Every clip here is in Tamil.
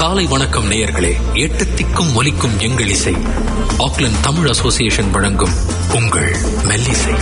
காலை வணக்கம் நேயர்களே எட்டு திக்கும் ஒலிக்கும் எங்கள் இசை ஆக்லாந்து தமிழ் அசோசியேஷன் வழங்கும் உங்கள் மெல்லிசை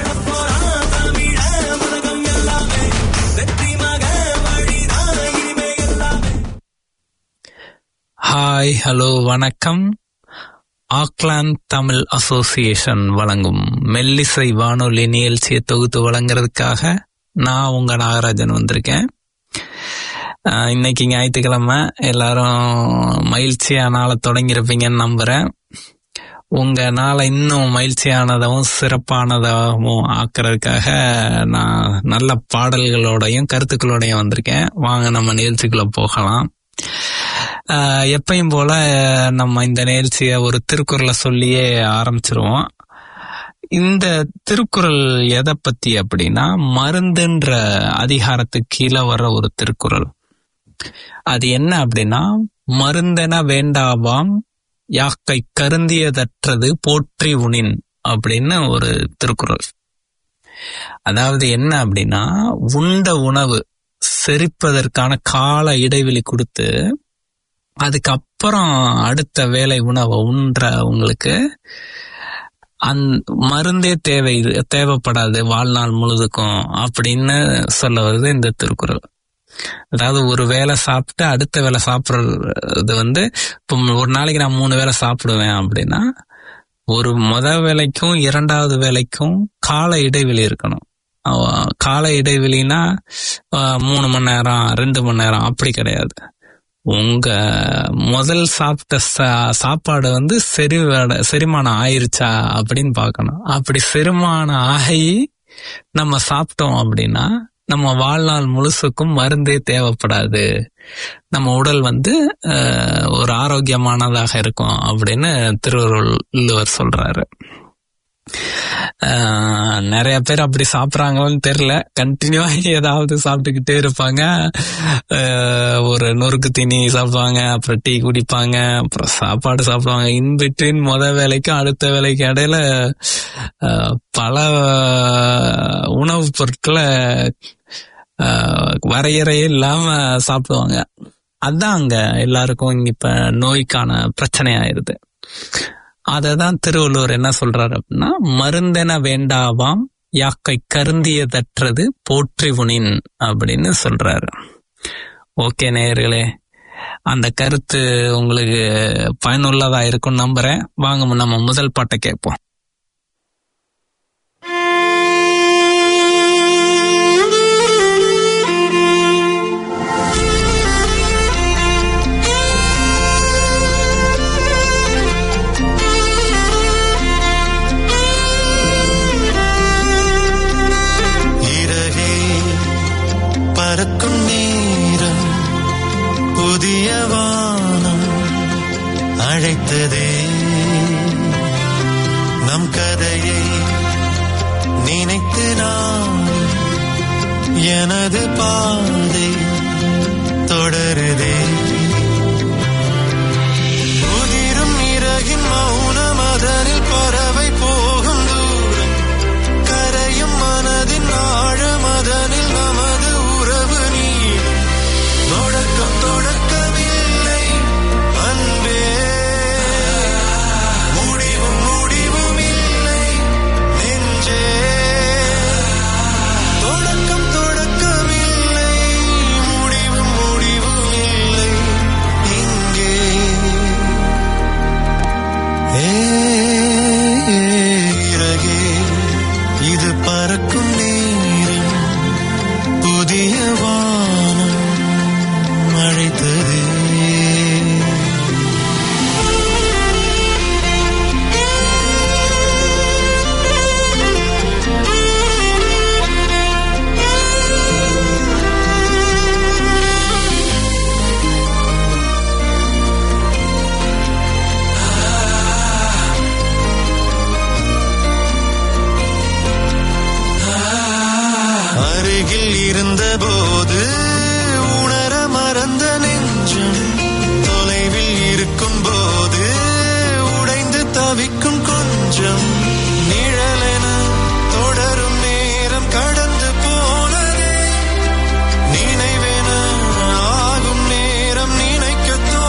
ஹாய் ஹலோ வணக்கம் ஆக்லாந்து தமிழ் அசோசியேஷன் வழங்கும் மெல்லிசை வானொலி நிகழ்ச்சியை தொகுத்து வழங்குறதுக்காக நான் உங்க நாகராஜன் வந்திருக்கேன் ஆஹ் இன்னைக்கு ஞாயிற்றுக்கிழமை எல்லாரும் மகிழ்ச்சியா நாளை தொடங்கியிருப்பீங்கன்னு நம்புறேன் உங்க நாளை இன்னும் மகிழ்ச்சியானதாகவும் சிறப்பானதாகவும் ஆக்குறதுக்காக நான் நல்ல பாடல்களோடையும் கருத்துக்களோடையும் வந்திருக்கேன் வாங்க நம்ம நிகழ்ச்சிக்குள்ள போகலாம் ஆஹ் எப்பயும் போல நம்ம இந்த நிகழ்ச்சியை ஒரு திருக்குறளை சொல்லியே ஆரம்பிச்சிருவோம் இந்த திருக்குறள் எதை பத்தி அப்படின்னா மருந்துன்ற அதிகாரத்துக்கு கீழே வர்ற ஒரு திருக்குறள் அது என்ன அப்படின்னா மருந்தென வேண்டாவாம் யாக்கை கருந்தியதற்றது போற்றி உணின் அப்படின்னு ஒரு திருக்குறள் அதாவது என்ன அப்படின்னா உண்ட உணவு செரிப்பதற்கான கால இடைவெளி கொடுத்து அதுக்கப்புறம் அடுத்த வேலை உணவை உண்ற உங்களுக்கு அந் மருந்தே தேவை தேவைப்படாது வாழ்நாள் முழுதுக்கும் அப்படின்னு சொல்ல வருது இந்த திருக்குறள் அதாவது ஒரு வேளை சாப்பிட்டு அடுத்த வேளை சாப்பிட்றது வந்து இப்போ ஒரு நாளைக்கு நான் மூணு வேளை சாப்பிடுவேன் அப்படின்னா ஒரு முத வேலைக்கும் இரண்டாவது வேலைக்கும் கால இடைவெளி இருக்கணும் அஹ் கால இடைவெளினா அஹ் மூணு மணி நேரம் ரெண்டு மணி நேரம் அப்படி கிடையாது உங்க முதல் சாப்பிட்ட சா- சாப்பாடு வந்து செரி செரிமானம் ஆயிருச்சா அப்படின்னு பார்க்கணும் அப்படி செரிமானம் ஆகி நம்ம சாப்பிட்டோம் அப்படின்னா நம்ம வாழ்நாள் முழுசுக்கும் மருந்தே தேவைப்படாது நம்ம உடல் வந்து அஹ், ஒரு ஆரோக்கியமானதாக இருக்கும் அப்படின்னு திருவள்ளுவர் சொல்றாரு ஆஹ் நிறைய பேர் அப்படி சாப்பிட்றாங்கன்னு தெரியல கண்டினியூவா ஏதாவது சாப்பிட்டுக்கிட்டே இருப்பாங்க ஆஹ் ஒரு நொறுக்கு தீனி சாப்பிடுவாங்க அப்புறம் டீ குடிப்பாங்க அப்புறம் சாப்பாடு சாப்பிடுவாங்க இன் பிட்வீன் முத வேலைக்கும் அடுத்த வேலைக்கு இடையில ஆஹ் பல உணவுப் பொருட்களை ஆஹ் வரையறையே இல்லாம சாப்பிடுவாங்க அதான் அங்க எல்லாருக்கும் இங்க இப்ப நோய்க்கான பிரச்சனை ஆயிருது அததான் திருவள்ளுவர் என்ன சொல்றாரு அப்படின்னா மருந்தென வேண்டாவாம் யாக்கை கருந்தியதற்றது போற்றி உணின் அப்படின்னு சொல்றாரு ஓகே நேயர்களே அந்த கருத்து உங்களுக்கு பயனுள்ளதா இருக்கும்னு நம்புறேன் வாங்க நம்ம முதல் பாட்டை கேட்போம் இறகே பறக்கும் நேரம் புதிய வானம் அழைத்ததே நம் கதையை நினைத்து நான் எனது பாதை தொடருதே உதிரும் இறகின் மௌனம் அதனில் பறவை போகும் தூரம் கரையும் மனதின் ஆழம் அதனில் நமது உறவு நீடும் தொடக்கம் தொடக்கமில்லை அன்பே முடிவும் முடிவும் இல்லை நெஞ்சே தொடக்கம் தொடக்கமில்லை முடிவும் முடிவும் இல்லை இங்கே ஏறகே இது பறக்கும் நேரம் புதிய வானம் அழைத்ததே அருகில் இருந்தபோது உணர மறந்த நெஞ்சம் தொலைவில் இருக்கும் போது உடைந்து தவிக்கும் கொஞ்சம் நிழலென தொடரும் நேரம் கடந்து போனதே நினைவென ஆகும் நேரம் நினைக்க தோ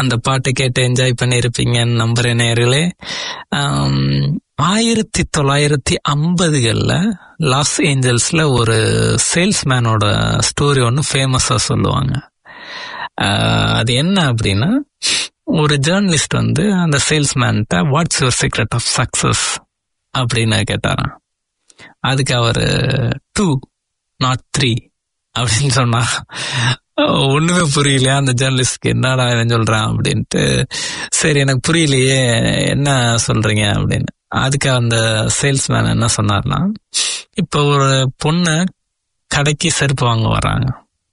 அந்த பாட்டை கேட்டு என்ஜாய் பண்ணியிருப்பீங்கன்னு நம்புறேன் நேர்களே ஆம், ஆயிரத்தி தொள்ளாயிரத்தி ஐம்பதுகளில் லாஸ் ஏஞ்சல்ஸ்ல ஒரு சேல்ஸ்மேனோட ஸ்டோரி ஒன்று ஃபேமஸாக சொல்லுவாங்க ஆஹ், அது என்ன அப்படின்னா ஒரு ஜேர்னலிஸ்ட் வந்து அந்த சேல்ஸ்மேன்ட்ட what's your secret of success அப்படின்னு கேட்டாராம் அதுக்கு அவர் டூ நாட் த்ரீ அப்படின்னு சொன்னா ஒண்ணுமே புரியலையா அந்த ஜேர்னலிஸ்ட்க்கு என்னடா இவன் சொல்றான் அப்படின்ட்டு சரி எனக்கு புரியலையே என்ன சொல்றீங்க அப்படின்னு அதுக்கு அந்த சேல்ஸ்மேன் என்ன சொன்னார்னா இப்போ ஒரு பொண்ணு கடைக்கு செருப்பு வாங்க வர்றாங்க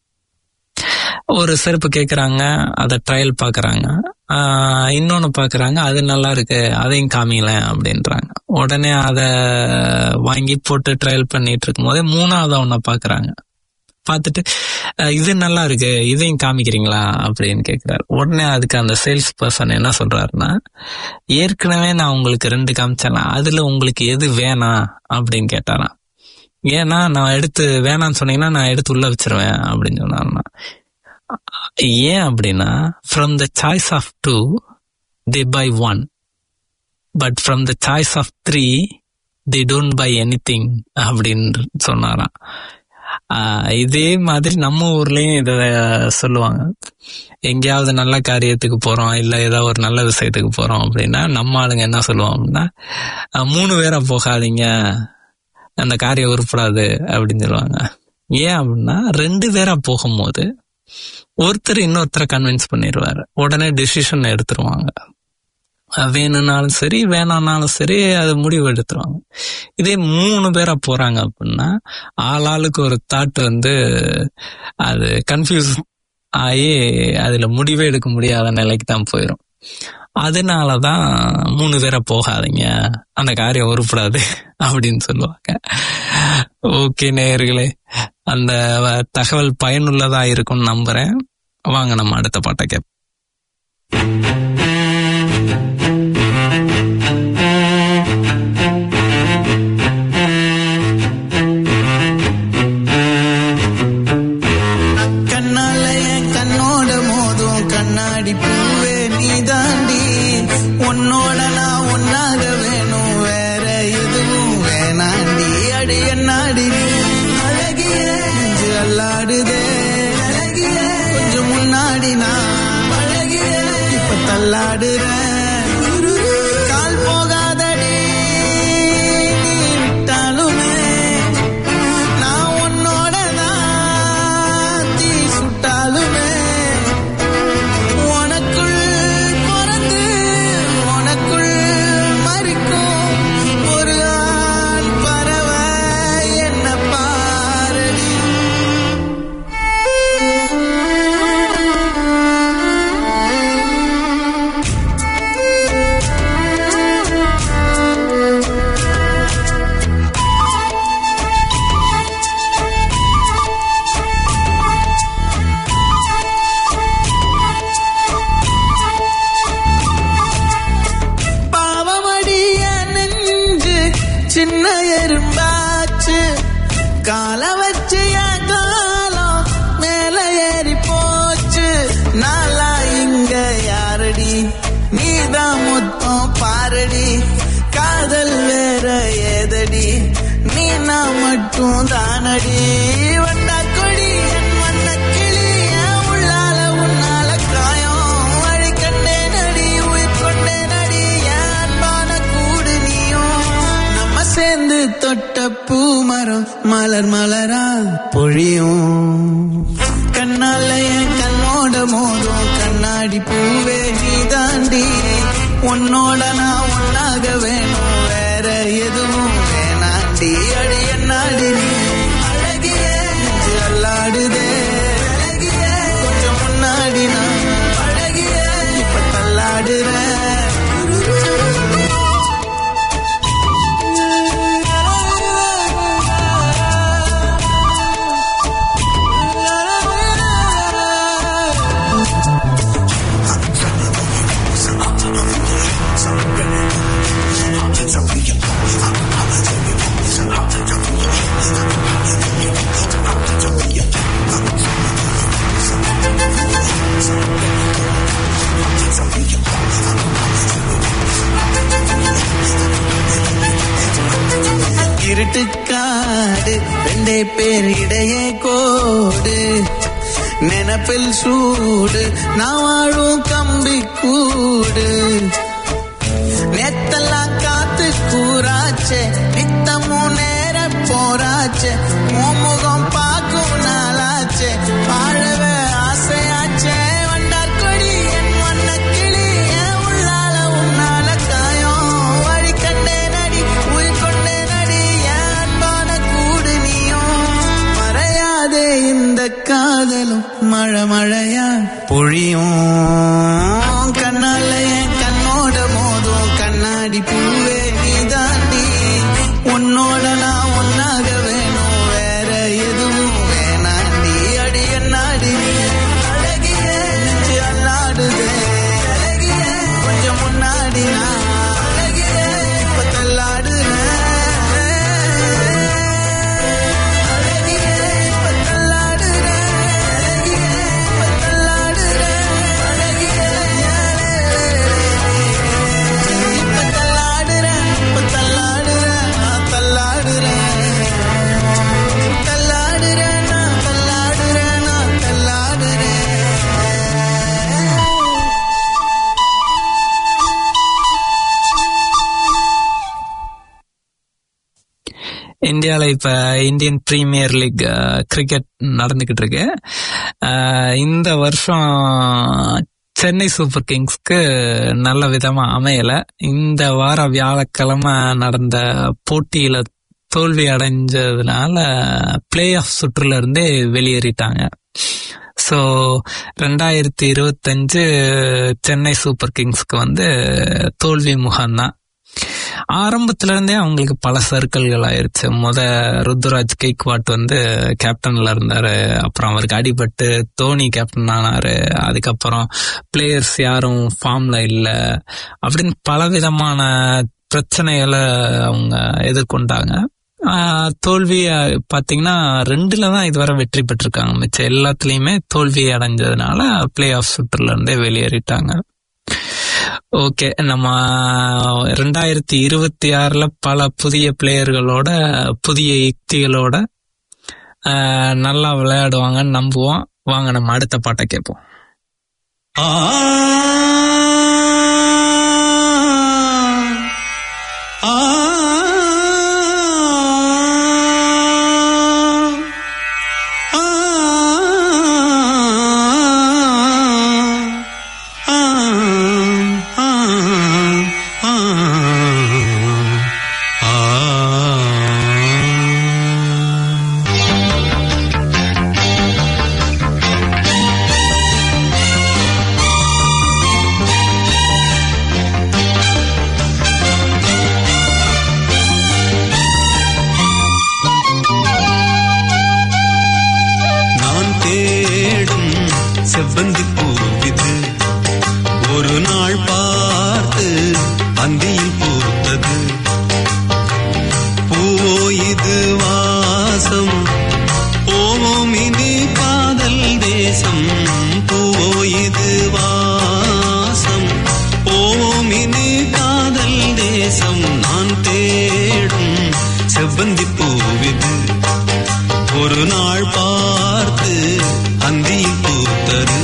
ஒரு செருப்பு கேட்குறாங்க அதை ட்ரையல் பார்க்குறாங்க இன்னொன்று பார்க்குறாங்க அது நல்லா இருக்கு அதையும் காமிங்களேன் அப்படின்றாங்க உடனே அதை வாங்கி போட்டு ட்ரையல் பண்ணிட்டு இருக்கும்போதே மூணாவது ஒன்றை பார்க்குறாங்க பார்த்துட்டு அஹ், இது நல்லா இருக்கு இதையும் காமிக்கிறீங்களா அப்படின்னு கேட்குறாரு உடனே அதுக்கு அந்த சேல்ஸ் பர்சன் என்ன சொல்றாருன்னா ஏற்கனவே நான் உங்களுக்கு ரெண்டு காமிச்சேன் அதுல உங்களுக்கு எது வேணாம் அப்படின்னு கேட்டாராம் ஏன்னா நான் எடுத்து வேணாம்னு சொன்னீங்கன்னா நான் எடுத்து உள்ள வச்சிருவேன் அப்படின்னு சொன்னாருன்னா ஏன் அப்படின்னா from the choice of two they buy one but from the choice of three they don't buy anything அப்படின்னு சொன்னாராம் ஆஹ் இதே மாதிரி நம்ம ஊர்லயும் இத சொல்லுவாங்க எங்கேயாவது நல்ல காரியத்துக்கு போறோம் இல்ல ஏதாவது ஒரு நல்ல விஷயத்துக்கு போறோம் அப்படின்னா நம்ம ஆளுங்க என்ன சொல்லுவோம் அப்படின்னா ஆஹ் மூணு பேரா போகாதீங்க அந்த காரியம் உருப்படாது அப்படின்னு சொல்லுவாங்க ஏன் அப்படின்னா ரெண்டு பேரா போகும்போது ஒருத்தர் இன்னொருத்தரை கன்வின்ஸ் பண்ணிடுவாரு உடனே டிசிஷன் எடுத்துருவாங்க அஹ் வேணும்னாலும் சரி வேணாம்னாலும் சரி அது முடிவு எடுத்துருவாங்க இதே மூணு பேரா போறாங்க அப்படின்னா ஆளாளுக்கு ஒரு தாட் வந்து அது கன்ஃபியூஸ் ஆகி அதுல முடிவே எடுக்க முடியாத நிலைக்கு தான் போயிடும் அதனாலதான் மூணு பேரா போகாதீங்க அந்த காரியம் உருப்படாது அப்படின்னு சொல்லுவாங்க ஓகே நேயர்களே அந்த வ- தகவல் பயனுள்ளதா இருக்கும்னு நம்புறேன் வாங்க நம்ம அடுத்த பாட்டை கேட்போம் கண்ணால என் கண்ணோட மோதும் கண்ணாடி பூவே நீ தாண்டி உன்னோட நான் ஒன்னாக வேணும் வேற எதுவும் வேணாண்டி அடி என்னாடி நீ அழகிய நெஞ்சு அல்லாடுதே அழகிய கொஞ்சம் முன்னாடி நான் அழகிய இப்ப தள்ளாடுறேன் கால் போகாதடி நீ விட்டாலுமே நான் உன்னோட தான் தீ சுட்டாலுமே உனக்குள் பிறந்து உனக்குள் மறிக்கும் ஒரு ஆண் பறவை என்ன பாரடி பாவமடிய நெஞ்சு சின்ன எறும்பாச்சு கால வச்சு என் காலம் மேல ஏறி போச்சு நாளா இங்க யாரடி நீதான் மொத்தம் பாரடி காதல் வேற ஏதடி நீ நான் மட்டும் தானடி வண்டா கொடி என் வண்ண கிளி என் உள்ளால உன்னால காயம் வழி கண்டேன் அடி உயிர் கொண்டேன் அடி என் அன்பான கூடு நீயும் நம்ம சேர்ந்து தொட்ட பூ மரம் மலர் மலரா பொழியும் கண்ணால என் கண்ணோட மோதும் கண்ணாடி பூவே நீ தாண்டி உன்னோட நான் ஒன்னாக வேணும் வேற எதுவும் வேணாண்டி அடி என்னாடி நீ அழகிய நெஞ்சு அல்லாடுதே அழகிய கொஞ்சம் முன்னாடி நான் அழகிய இப்ப தள்ளாடுறேன் இருட்டுக்காடு ரெண்டே பேர் இடையே கோடு நினப்பில் சூடு நான் வாழும் கம்பி கூடு நேத்தெல்லாம் காத்து கூறாச்சே நித்தமும் நேர போராச்சே முகம் பார்க்கும் நாளாச்சே வாழவே ஆசையாச்சே வண்டார் கொடி என் வண்ண கிளி என் உள்ளால உன்னால காயம் வழி கண்டே நடி உயிர் கொண்டே நடி என் அன்பான கூடு நீயும் மறையாதே இந்த காதலும் மழை மழையா பொழியும் கண்ணால என் கண்ணோட மோதும் கண்ணாடி பூவே நீ தாண்டி உன்னோட நான் ஒன்னாக வேணும் வேற எதுவும் வேணாண்டி அடி என்னாடி அழகிய நெஞ்சு அல்லாடுதே அழகிய கொஞ்சம் முன்னாடி நான் அழகிய இப்ப தள்ளாடுறேன் அழகிய இப்ப தள்ளாடுறேன் அழகிய இப்ப தள்ளாடுறேன் அழகிய இப்ப தள்ளாடுறேன் இப்ப தள்ளாடுறேன் நான் தள்ளாடுறேன் தள்ளாடுறேன் நான் தள்ளாடுறேன் நான் தள்ளாடுறேன் இந்தியாவில் இப்ப இந்தியன் பிரீமியர் லீக் கிரிக்கெட் நடந்துகிட்டு இருக்கு அஹ், இந்த வருஷம் சென்னை சூப்பர் கிங்ஸ்க்கு நல்ல விதமா அமையல இந்த வார வியாழக்கிழமை நடந்த போட்டியில தோல்வி அடைஞ்சதுனால பிளே ஆஃப் சுற்றுல இருந்தே வெளியேறிட்டாங்க ஸோ ரெண்டாயிரத்தி இருபத்தஞ்சு சென்னை சூப்பர் கிங்ஸ்க்கு வந்து தோல்வி முகம்தான் ஆரம்பத்துல இருந்தே அவங்களுக்கு பல சர்க்கிள்கள் ஆயிருச்சு முத ருத்துராஜ் கெய்க்வாட் வந்து கேப்டன்ல இருந்தாரு அப்புறம் அவருக்கு அடிபட்டு தோனி கேப்டன் ஆனாரு அதுக்கப்புறம் பிளேயர்ஸ் யாரும் ஃபார்ம்ல இல்ல அப்படின்னு பல விதமான பிரச்சனைகளை அவங்க எதிர்கொண்டாங்க ஆஹ் தோல்வி ஆஹ் பாத்தீங்கன்னா ரெண்டுல தான் இதுவரை வெற்றி பெற்றிருக்காங்க மிச்சம் எல்லாத்துலயுமே தோல்வி அடைஞ்சதுனால பிளே ஆஃப் சுற்றுல இருந்தே வெளியேறிட்டாங்க ஓகே நம்ம ரெண்டாயிரத்தி இருபத்தி ஆறுல பல புதிய பிளேயர்களோட புதிய யுக்திகளோட ஆஹ் நல்லா விளையாடுவாங்கன்னு நம்புவோம் வாங்க நம்ம அடுத்த பாட்டை கேட்போம் ஆ ஆ ஆ நான் தேடும் செவ்வந்தி பூவிது ஒரு நாள் பார்த்து அந்தியில் பூத்தது பூவோ இது வாசம் போவோம் இனி காதல் தேசம் பூவோ இது வாசம் போவோம் இனி காதல் தேசம் நான் தேடும் செவ்வந்தி பூவிது ஒரு நாள் பார்த்து அந்தியில் பூத்தது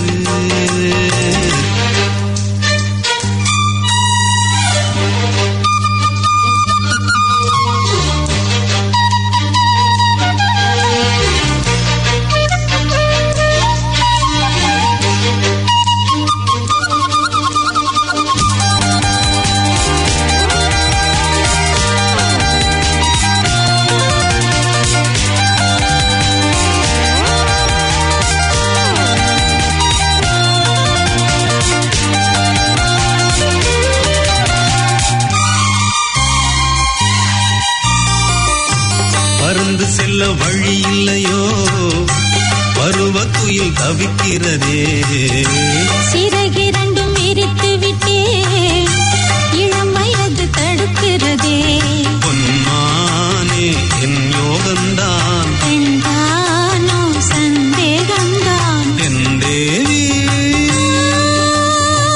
பறந்து செல்ல வழி இல்லையோ பருவத்துயில் தவிக்கிறதே சிறகிரண்டும் விரித்து விட்டேன் இளம் வயது தடுக்கிறதே பொன்மானே என் யோகந்தான் பெண்தானோ சந்தேகம்தான் என் தேவி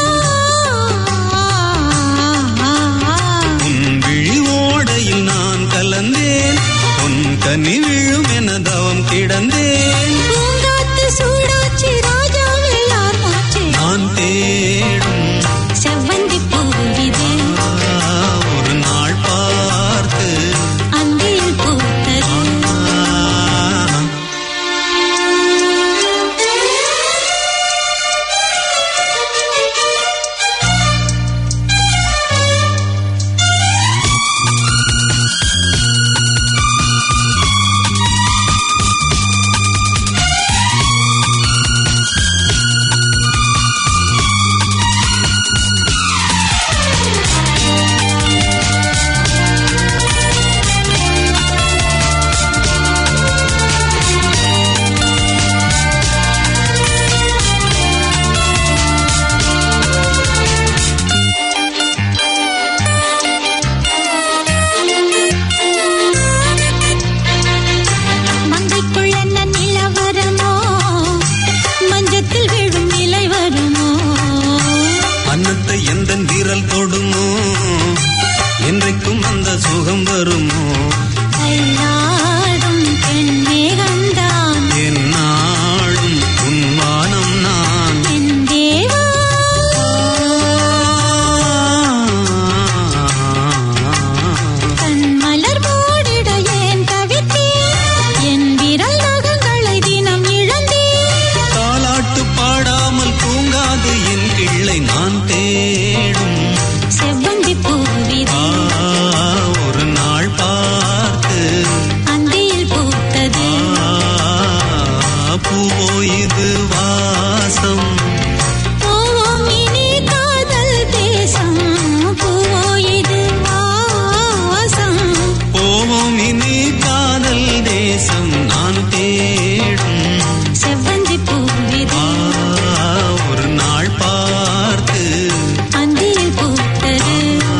உன் விழி ஓடையில் நான் கலந்தேன் பொன் கனி விழும் என தவம் கிடந்தேன் பூங்காத்து சூடாச்சி ராஜாவை யார் மாற்றி நான் தேடும் செவ்வந்தி பூவிது ஒரு நாள் பார்த்து அந்தியில் பூத்தது மங்கைக்குள் என்ன நிலவரமோ மஞ்சத்தில் விழும் நிலை வருமோ அன்னத்தை எந்த விரல் தொடுமோ என்றைக்கும் அந்த சுகம் வருமோ தள்ளாடும் பெண் மேகம்தான் என் நாடும் உன் வானம் நான் என் தேவா கண் மலர் மூடிட ஏன் தவித்தேன் என் விரல் நகங்களை தினம் இழந்தேன் தாலாட்டு பாடாமல் தூங்காது என் கிள்ளை நான் தேடும் செவ்வந்தி பூவிது ஆ, ஒரு நாள் பார்த்து அந்தியில் பூத்தது ஆ, பூவோ இது வாசம் பூவோம் இனி காதல் தேசம் பூவோ இது வாசம் போவோம் இனி காதல் தேசம் நான் தேடும் செவ்வந்தி பூவிது ஆ, ஒரு நாள் பார்த்து அந்தியில் பூத்தது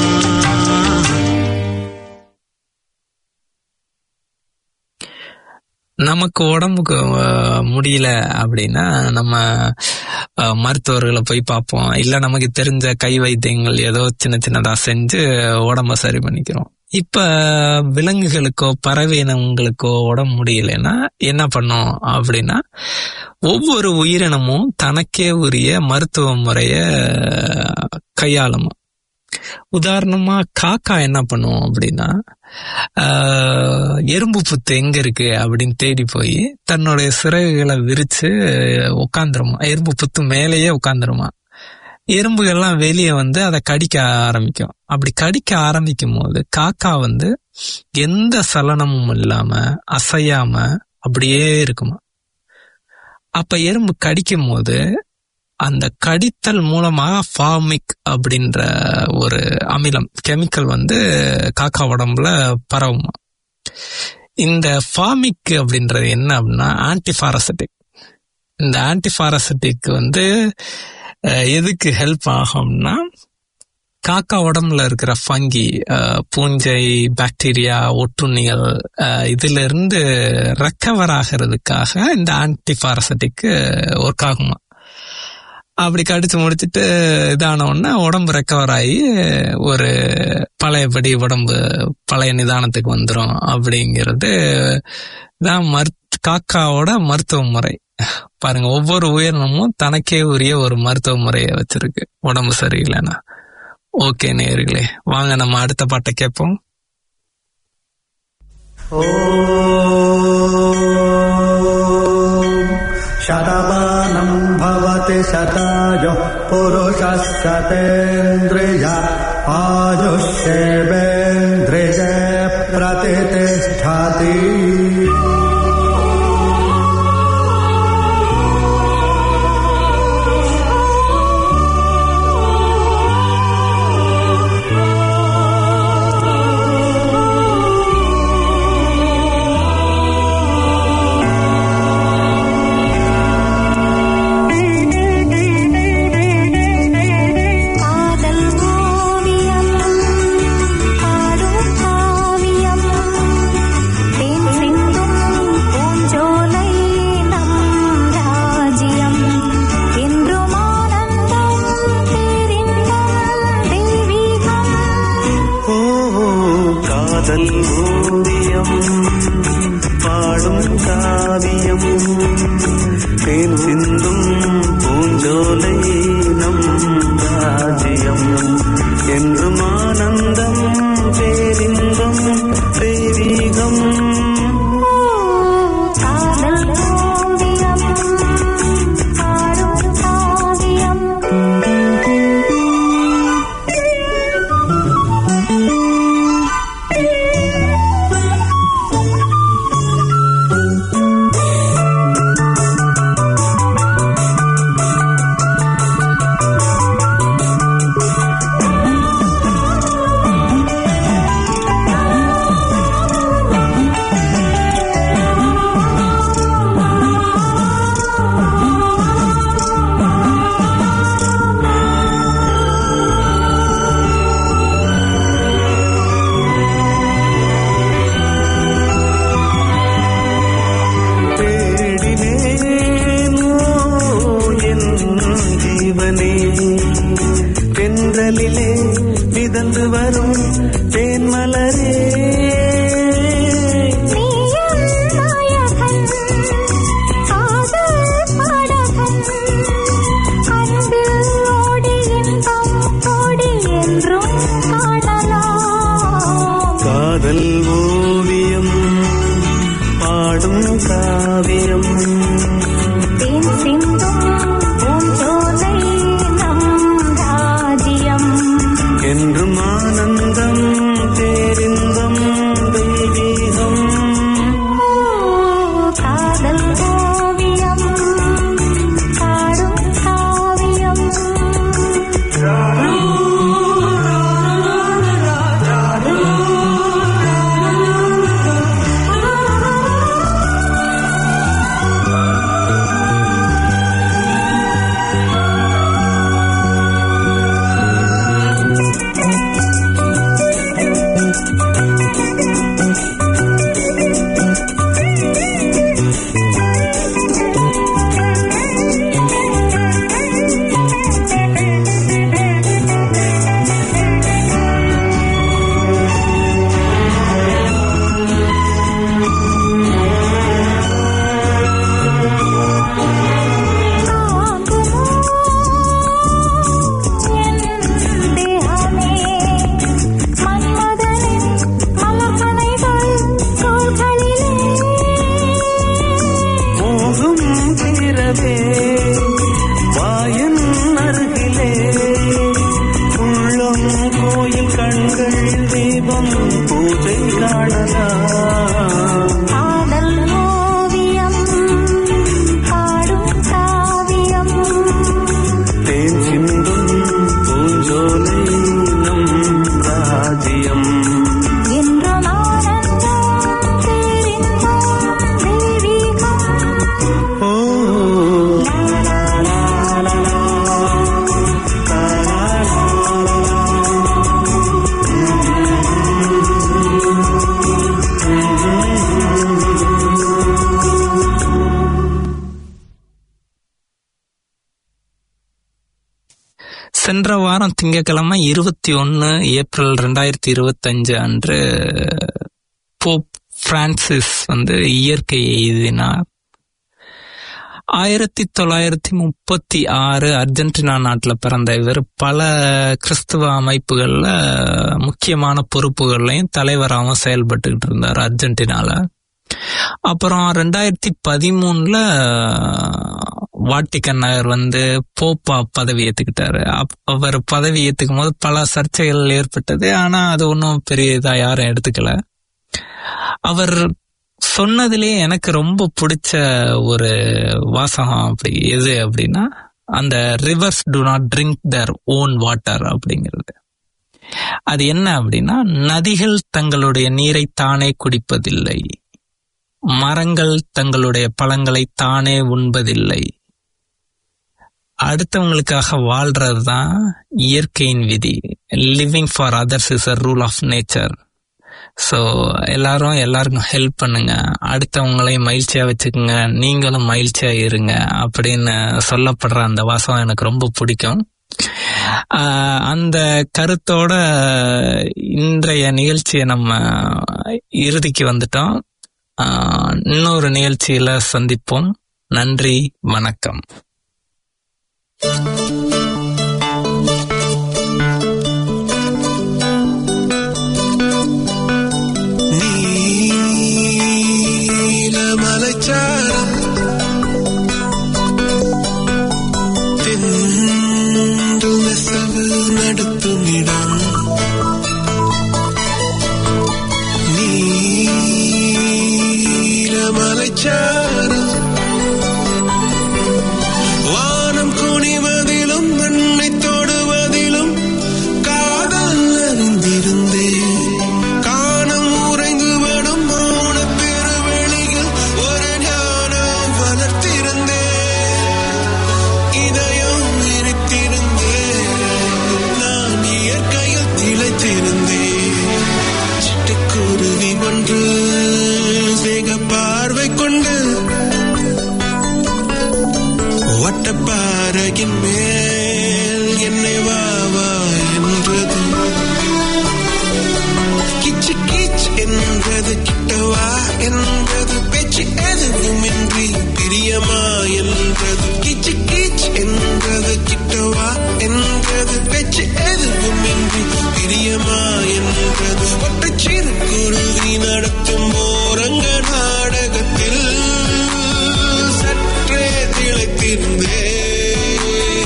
நமக்கு உடம்புக்கு அஹ், முடியல அப்படின்னா நம்ம அஹ், மருத்துவர்களை போய் பார்ப்போம் இல்ல நமக்கு தெரிஞ்ச கை வைத்தியங்கள் ஏதோ சின்ன சின்னதா செஞ்சு உடம்ப சரி பண்ணிக்கிறோம் இப்ப விலங்குகளுக்கோ பறவை இனங்களுக்கோ உடம்பு முடியலன்னா என்ன பண்ணும் அப்படின்னா ஒவ்வொரு உயிரினமும் தனக்கே உரிய மருத்துவ முறைய கையாளும் உதாரணமா காக்கா என்ன பண்ணுவோம் அப்படின்னா ஆஹ், எறும்பு புத்து எங்க இருக்கு அப்படின்னு தேடி போய் தன்னுடைய சிறகுகளை விரிச்சு உட்காந்துருமா எறும்பு புத்து மேலேயே உட்காந்துருமா எறும்புகள்லாம் வெளியே வந்து அதை கடிக்க ஆரம்பிக்கும் அப்படி கடிக்க ஆரம்பிக்கும் போது காக்கா வந்து எந்த சலனமும் இல்லாம அசையாம அப்படியே இருக்குமா அப்ப எறும்பு கடிக்கும் போது அந்த கடித்தல் மூலமாக ஃபார்மிக் அப்படின்ற ஒரு அமிலம் கெமிக்கல் வந்து காக்கா உடம்புல பரவுமா இந்த ஃபார்மிக் அப்படின்றது என்ன அப்படின்னா ஆன்டிபாரசிட்டிக் இந்த ஆன்டிபாரசிட்டிக் வந்து அஹ், எதுக்கு ஹெல்ப் ஆகும்னா காக்கா உடம்புல இருக்கிற ஃபங்கி பூஞ்சை பாக்டீரியா ஒட்டுண்ணிகள் அஹ், இதுல இருந்து ரெக்கவர் ஆகிறதுக்காக இந்த ஆன்டிபாரசிட்டிக் ஒர்க் ஆகுமா அப்படி கடிச்சு முடிச்சிட்டு இதான உடனே உடம்பு ரெக்கவர் ஆகி ஒரு பழையபடி உடம்பு பழைய நிதானத்துக்கு வந்துடும் அப்படிங்கிறது தான் மருத் காக்காவோட மருத்துவ முறை பாருங்க ஒவ்வொரு உயிரினமும் தனக்கே உரிய ஒரு மருத்துவ முறையை வச்சிருக்கு உடம்பு சரியில்லைன்னா ஓகே நேயர்களே வாங்க நம்ம அடுத்த பாட்டை கேட்போம் शतमानम् भवति शतायुः पुरुषः शतेन्द्रिय आयुष्येवेन्द्रिय प्रतितिष्ठति காதல் காவியம் பாடும் காவியம் தேன் ஓவியம் பாடும் காவியம் தேன் சிந்தும் பூஞ்சோலை நம் ராஜ்யம் என்றும் ஆனந்தம் பேரின்பம் தெய்வீகம் காதல் ஓவியம் பாடும் காவியம் தேடினேனோ என் ஜீவனே தென்றலிலே மிதந்து வரும் தேன்மலரே நீயும் நாயகன் காதல் பாடகன் அன்பில் ஓடி இன்பம் கோடி என்றும் காணலாம் காதல் ஓவியம் பாடும் காவியம் தேன் சிந்தும் பூஞ்சோலை நம் ராஜ்யம் என்றும் ஆனந்தம் பேரின்பம் தெய்வீகம் காதல் ஓவியம் பாடும் காவியம் மோகம் தீரவே வாயன் அருகிலே உள்ளம் கோயில் கண்களில் தீபம் பூஜை காணலாம் தேன் சிந்தும் பூஞ்சோலை நம் ராஜ்யம் ஓ சென்ற வாரம் திங்கட்கிழமை இருபத்தி ஒன்னு ஏப்ரல் ரெண்டாயிரத்தி இருபத்தஞ்சு அன்று போப் பிரான்சிஸ் வந்து இயற்கையை எழுதினார் ஆயிரத்தி தொள்ளாயிரத்தி முப்பத்தி ஆறு அர்ஜென்டினா நாட்டில் பிறந்த இவர் பல கிறிஸ்துவ அமைப்புகள்ல முக்கியமான பொறுப்புகள்லையும் தலைவராகவும் செயல்பட்டுக்கிட்டு இருந்தார் அர்ஜென்டினால அப்புறம் ரெண்டாயிரத்தி பதிமூணுல வாட்டிக்கன் நகர் வந்து போப்பா பதவி ஏத்துக்கிட்டாரு அப்- அவர் பதவி ஏத்துக்கும் போது பல சர்ச்சைகள் ஏற்பட்டது ஆனா அது ஒன்றும் பெரிய இதா யாரும் எடுத்துக்கல அவர் சொன்னதிலே எனக்கு ரொம்ப பிடிச்ச ஒரு வாசகம் அப்படி எது அப்படின்னா அந்த rivers do not drink their own water அப்படிங்கிறது அது என்ன அப்படின்னா நதிகள் தங்களுடைய நீரை தானே குடிப்பதில்லை மரங்கள் தங்களுடைய பழங்களை தானே உண்பதில்லை அடுத்தவங்களுக்காக வாழ்றது தான் இயற்கையின் விதி living for others is a rule of nature so எல்லாரும் எல்லாருக்கும் ஹெல்ப் பண்ணுங்க அடுத்தவங்களையும் மகிழ்ச்சியா வச்சுக்கோங்க நீங்களும் மகிழ்ச்சியா இருங்க அப்படின்னு சொல்லப்படுற அந்த வாசகம் எனக்கு ரொம்ப பிடிக்கும் ஆஹ் அந்த கருத்தோட இன்றைய நிகழ்ச்சியை நம்ம இறுதிக்கு வந்துட்டோம் ஆஹ் இன்னொரு நிகழ்ச்சியில சந்திப்போம் நன்றி வணக்கம் நீலமலைச்சாரம் தென்று நெசவு நடத்தும் இடம் நீலமலைச்சாரம் வானம் குனிவதிலும் மண்ணை தொடுவதிலும் காதல் அறிந்திருந்தேன் காணம் உறைந்துவிடும் மௌன பெருவெளியில் ஒரு ஞானம் வளர்த்திருந்தேன் இதயம் இனித்திருந்தேன் நான் இயற்கையில் திளைத்திருந்தேன் சிட்டுக்குருவி ஒன்று சேக பார்வை கொண்டு வட்டப்பாறையின் மேல் என்னை வா வா என்றது கிச்சு கிச் என்றது கிட்டவா என்றது பேச்சு எதுவுமின்றி பிரியமா என்றது கிச்சு கிச் என்றது கிட்டவா என்றது பேச்சு எதுவுமின்றி பிரியமா என்றது ஒற்றைச் சிறு குருவி நடத்தும் ஓரங்க நாடகத்தில் சற்றே திளைத்திருந்தேன்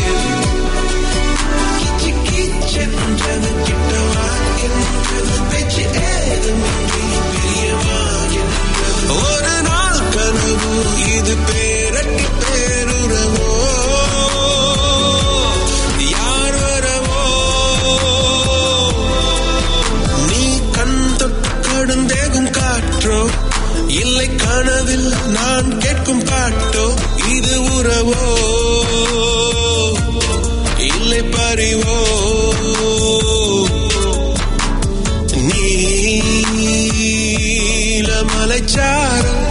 கிச்சு கிச்சென்றது கிட்டவா என்றது பேச்சு ஏதுமின்றி பிரியமா என்றது ஒரு நாள் கனவு இது பேரட்டி பேருறவோ யார் வரவோ நீ கண் தொட்டு கடுந்தேகும் காற்றோ இல்லை கனவில் நான் கேட்கும் பாட்டோ இது உறவோ இல்லை பறிவோ நீலமலைச்சாரம்